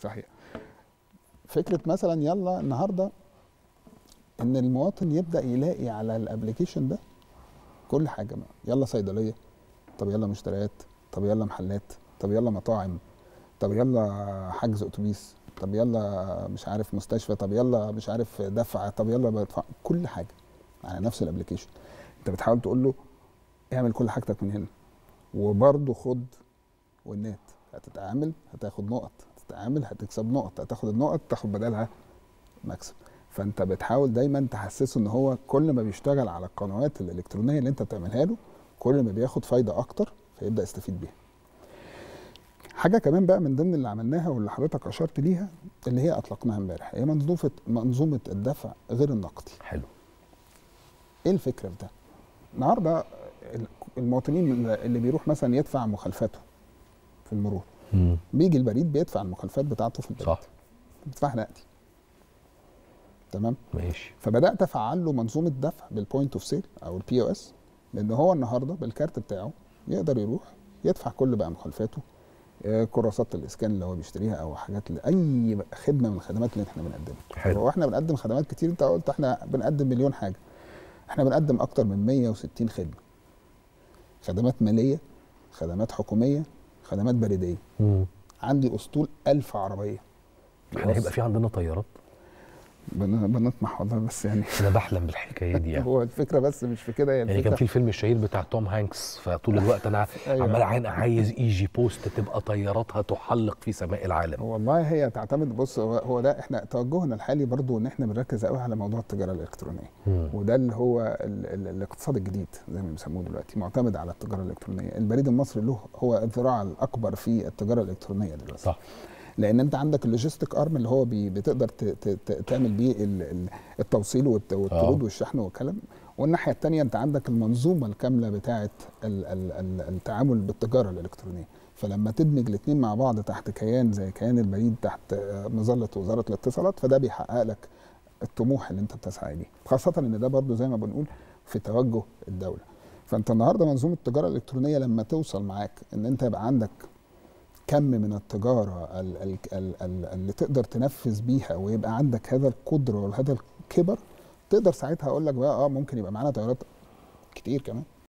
صحيح فكره مثلا يلا النهارده ان المواطن يبدا يلاقي على الابلكيشن ده كل حاجه بقى يلا صيدليه طب يلا مشتريات طب يلا محلات طب يلا مطاعم طب يلا حجز اتوبيس طب يلا مش عارف مستشفى طب يلا مش عارف دفع طب يلا بدفع كل حاجه على نفس الابلكيشن انت بتحاول تقول له اعمل كل حاجتك من هنا وبرضه خد والنت هتتعامل هتاخد نقط هتتعامل هتكسب نقط هتاخد النقط تاخد بدلها مكسب فانت بتحاول دايما تحسسه ان هو كل ما بيشتغل على القنوات الالكترونيه اللي انت بتعملها له كل ما بياخد فايده اكتر فيبدا يستفيد بيها حاجه كمان بقى من ضمن اللي عملناها واللي حضرتك اشرت ليها اللي هي اطلقناها امبارح هي منظومه منظومه الدفع غير النقدي حلو ايه الفكره في ده النهارده المواطنين اللي بيروح مثلا يدفع مخالفاته في المرور مم. بيجي البريد بيدفع المخالفات بتاعته في البريد صح بيدفعها نقدي تمام ماشي فبدات افعل له منظومه دفع بالبوينت اوف سيل او البي او اس لان هو النهارده بالكارت بتاعه يقدر يروح يدفع كل بقى مخالفاته آه، كراسات الاسكان اللي هو بيشتريها او حاجات اي خدمه من الخدمات اللي احنا بنقدمها حلو. هو احنا بنقدم خدمات كتير انت قلت احنا بنقدم مليون حاجه احنا بنقدم اكتر من 160 خدمه خدمات ماليه خدمات حكوميه خدمات بريديه مم. عندي اسطول ألف عربيه احنا هيبقى في عندنا طيارات بن- بنطمح والله بس يعني انا بحلم بالحكايه دي يعني هو الفكره بس مش في كده هي يعني الفكره كان في الفيلم الشهير بتاع توم هانكس فطول الوقت انا أيوة. عمال عين عايز ايجي بوست تبقى طياراتها تحلق في سماء العالم والله هي تعتمد بص هو, هو ده احنا توجهنا الحالي برضو ان احنا بنركز قوي على موضوع التجاره الالكترونيه مم. وده اللي هو ال ال الاقتصاد الجديد زي ما بيسموه دلوقتي معتمد على التجاره الالكترونيه البريد المصري له هو الذراع الاكبر في التجاره الالكترونيه دلوقتي صح لان انت عندك اللوجيستيك ارم اللي هو بي بتقدر ت ت ت تعمل بيه ال- ال- التوصيل والت- والطرود آه. والشحن والكلام والناحيه الثانيه انت عندك المنظومه الكامله بتاعه ال ال ال التعامل بالتجاره الالكترونيه فلما تدمج الاثنين مع بعض تحت كيان زي كيان البريد تحت آه، مظله وزاره الاتصالات فده بيحقق لك الطموح اللي انت بتسعى ليه خاصه ان ده برضو زي ما بنقول في توجه الدوله فانت النهارده منظومه التجاره الالكترونيه لما توصل معاك ان انت يبقى عندك كم من التجاره ال- ال- ال- ال- اللي تقدر تنفذ بيها ويبقى عندك هذا القدره وهذا الكبر تقدر ساعتها اقول لك بقى اه ممكن يبقى معانا طيارات كتير كمان